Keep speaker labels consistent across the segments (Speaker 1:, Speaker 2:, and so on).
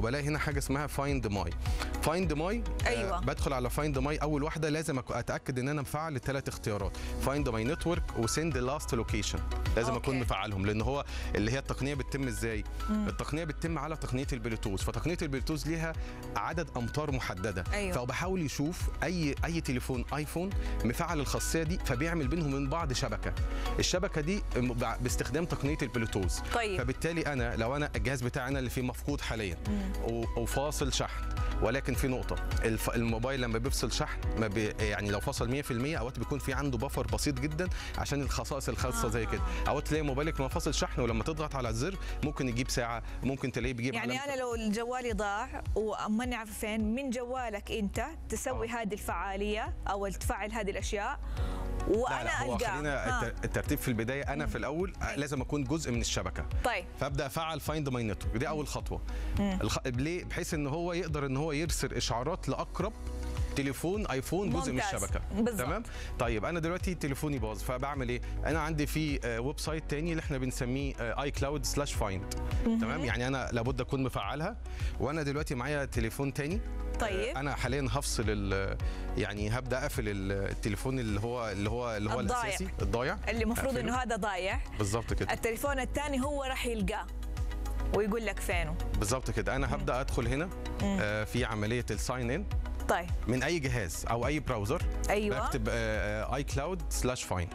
Speaker 1: وبلاقي هنا حاجه اسمها فايند ماي فايند ماي
Speaker 2: أيوة.
Speaker 1: بدخل على فايند ماي اول واحده لازم أك- اتاكد ان انا مفعل الثلاث اختيارات فايند ماي نتورك وسند لاست لوكيشن لازم
Speaker 2: أوكي.
Speaker 1: اكون مفعلهم لان هو اللي هي التقنيه بتتم ازاي التقنيه بتتم على تقنيه البلوتوث فتقنيه البلوتوث ليها عدد امتار محدده
Speaker 2: أيوة.
Speaker 1: فبحاول يشوف اي اي تليفون ايفون مفعل الخاصيه دي فبيعمل بينهم من بعض شبكه الشبكه دي م- بع- باستخدام تقنيه البلوتوث
Speaker 2: طيب.
Speaker 1: فبالتالي انا لو انا الجهاز بتاعي انا اللي فيه مفقود حاليا و- وفاصل شحن ولكن في نقطة الف... الموبايل لما بيفصل شحن ما بي... يعني لو فصل 100% اوقات بيكون في عنده بفر بسيط جدا عشان الخصائص الخاصة زي كده اوقات تلاقي موبايلك ما فاصل شحن ولما تضغط على الزر ممكن يجيب ساعة ممكن تلاقيه بيجيب
Speaker 2: يعني
Speaker 1: علامة-
Speaker 2: انا لو جوالي ضاع وماني عارفه فين من جوالك انت تسوي
Speaker 1: آه.
Speaker 2: هذه الفعاليه او تفعل هذه الاشياء
Speaker 1: لا
Speaker 2: وانا
Speaker 1: لا هو
Speaker 2: القاه
Speaker 1: خلينا
Speaker 2: ها.
Speaker 1: الت- الترتيب في البداية انا في الاول لازم اكون جزء من الشبكة
Speaker 2: طيب
Speaker 1: فابدا افعل فايند ماي نتورك دي اول خطوه الخ... ليه بحيث ان هو يقدر ان هو يرسل اشعارات لاقرب تليفون ايفون جزء من
Speaker 2: ممتاز.
Speaker 1: الشبكه
Speaker 2: بالظبط.
Speaker 1: تمام طيب انا دلوقتي تليفوني باظ فبعمل ايه انا عندي في آه، ويب سايت تاني اللي احنا بنسميه اي كلاود سلاش فايند تمام يعني انا لابد اكون مفعلها وانا دلوقتي معايا تليفون تاني
Speaker 2: طيب.
Speaker 1: آه، انا حاليا هفصل ال- يعني هبدا اقفل ال- التليفون اللي هو اللي هو اللي هو
Speaker 2: الضايع.
Speaker 1: الاساسي الضايع
Speaker 2: اللي المفروض
Speaker 1: أقفله.
Speaker 2: انه هذا ضايع
Speaker 1: بالظبط كده
Speaker 2: التليفون الثاني هو راح يلقاه ويقول لك فينه
Speaker 1: بالظبط كده انا هبدا ادخل هنا آه، في عمليه الساين ان
Speaker 2: طيب
Speaker 1: من اي جهاز او اي براوزر
Speaker 2: أيوة.
Speaker 1: بكتب اي كلاود سلاش فايند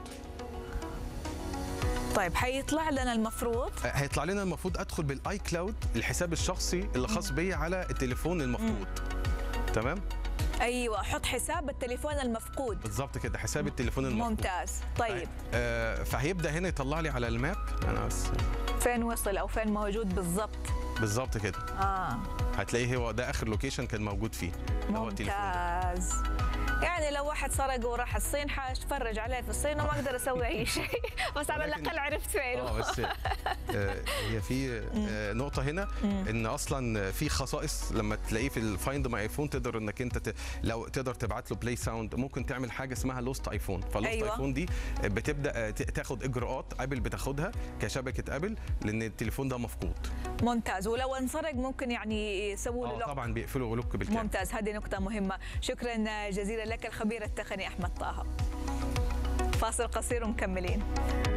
Speaker 2: طيب حيطلع لنا المفروض
Speaker 1: هيطلع لنا المفروض ادخل بالاي كلاود الحساب الشخصي اللي خاص بيا على التليفون المفقود تمام
Speaker 2: ايوه حط حساب التليفون المفقود
Speaker 1: بالظبط كده حساب التليفون المفقود
Speaker 2: ممتاز طيب
Speaker 1: آه، فهيبدا هنا يطلع لي على الماب انا بس
Speaker 2: فين وصل او فين موجود بالضبط
Speaker 1: بالظبط كده
Speaker 2: اه
Speaker 1: هتلاقيه هو ده اخر لوكيشن كان موجود فيه اللي هو التليفون ده.
Speaker 2: ممتاز يعني لو واحد سرق وراح الصين حاتفرج عليه في الصين وما اقدر اسوي اي شيء بس على
Speaker 1: ولكن-
Speaker 2: الاقل عرفت
Speaker 1: اه
Speaker 2: فينه
Speaker 1: بس آه، هي في آه، نقطه هنا ان اصلا في خصائص لما تلاقيه في الفايند ماي ايفون تقدر انك انت ت... لو تقدر تبعت له بلاي ساوند ممكن تعمل حاجه اسمها لوست ايفون فلوست
Speaker 2: أيوة.
Speaker 1: ايفون دي بتبدا آه، ت- تاخد اجراءات ابل بتاخدها كشبكه ابل لان التليفون ده مفقود
Speaker 2: ممتاز ولو انسرق ممكن يعني يسووا له
Speaker 1: اه
Speaker 2: لوك
Speaker 1: طبعا بيقفلوا لوك بالكامل
Speaker 2: ممتاز هذه نقطة مهمة شكرا جزيلا لك الخبير التقني أحمد طه فاصل قصير ومكملين